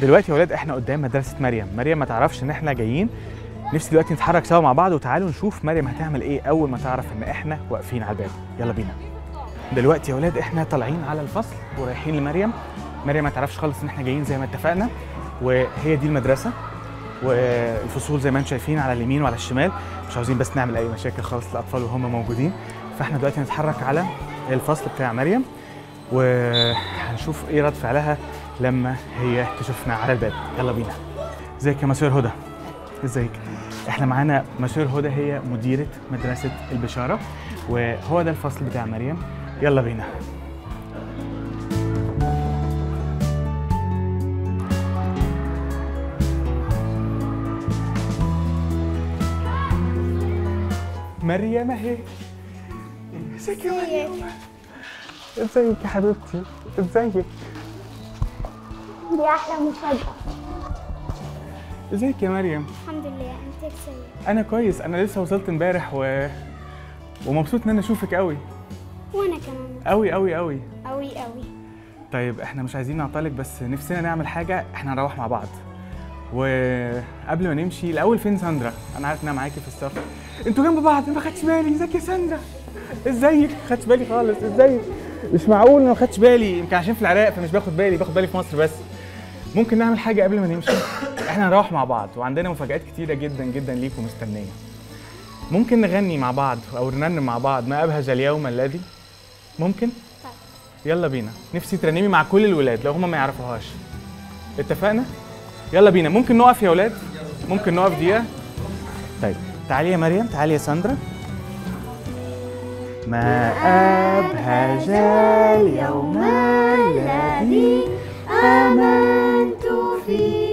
دلوقتي يا ولاد احنا قدام مدرسه مريم مريم ما تعرفش ان احنا جايين نفسي دلوقتي نتحرك سوا مع بعض وتعالوا نشوف مريم هتعمل ايه اول ما تعرف ان احنا واقفين على الباب يلا بينا دلوقتي يا ولاد احنا طالعين على الفصل ورايحين لمريم مريم ما تعرفش خالص ان احنا جايين زي ما اتفقنا وهي دي المدرسه والفصول زي ما انتم شايفين على اليمين وعلى الشمال مش عاوزين بس نعمل اي مشاكل خالص للاطفال وهم موجودين فاحنا دلوقتي هنتحرك على الفصل بتاع مريم وهنشوف ايه رد فعلها لما هي تشوفنا على الباب يلا بينا ازيك يا مسير هدى ازيك احنا معانا مسير هدى هي مديرة مدرسة البشارة وهو ده الفصل بتاع مريم يلا بينا مريم اهي ازيك يا مريم ازيك يا حبيبتي ازيك دي احلى مفاجأة ازيك يا مريم الحمد لله انت كسية انا كويس انا لسه وصلت امبارح و... ومبسوط ان انا اشوفك قوي وانا كمان قوي قوي قوي قوي قوي طيب احنا مش عايزين نعطلك بس نفسنا نعمل حاجه احنا نروح مع بعض وقبل ما نمشي الاول فين ساندرا انا عارف انها معاكي في السفر انتوا جنب بعض ما خدتش بالي ازيك يا ساندرا ازيك ما خدتش بالي خالص ازيك مش معقول ما خدتش بالي يمكن عشان في العراق فمش باخد بالي باخد بالي في مصر بس ممكن نعمل حاجه قبل ما نمشي احنا هنروح مع بعض وعندنا مفاجآت كتيره جدا جدا ليكم مستنيه ممكن نغني مع بعض او نرنم مع بعض ما ابهج اليوم الذي ممكن طيب يلا بينا نفسي ترنمي مع كل الولاد لو هما ما يعرفوهاش اتفقنا يلا بينا ممكن نقف يا ولاد ممكن نقف دقيقه طيب تعالي يا مريم تعالي يا ساندرا ما أبهج اليوم الذي آمنت فيه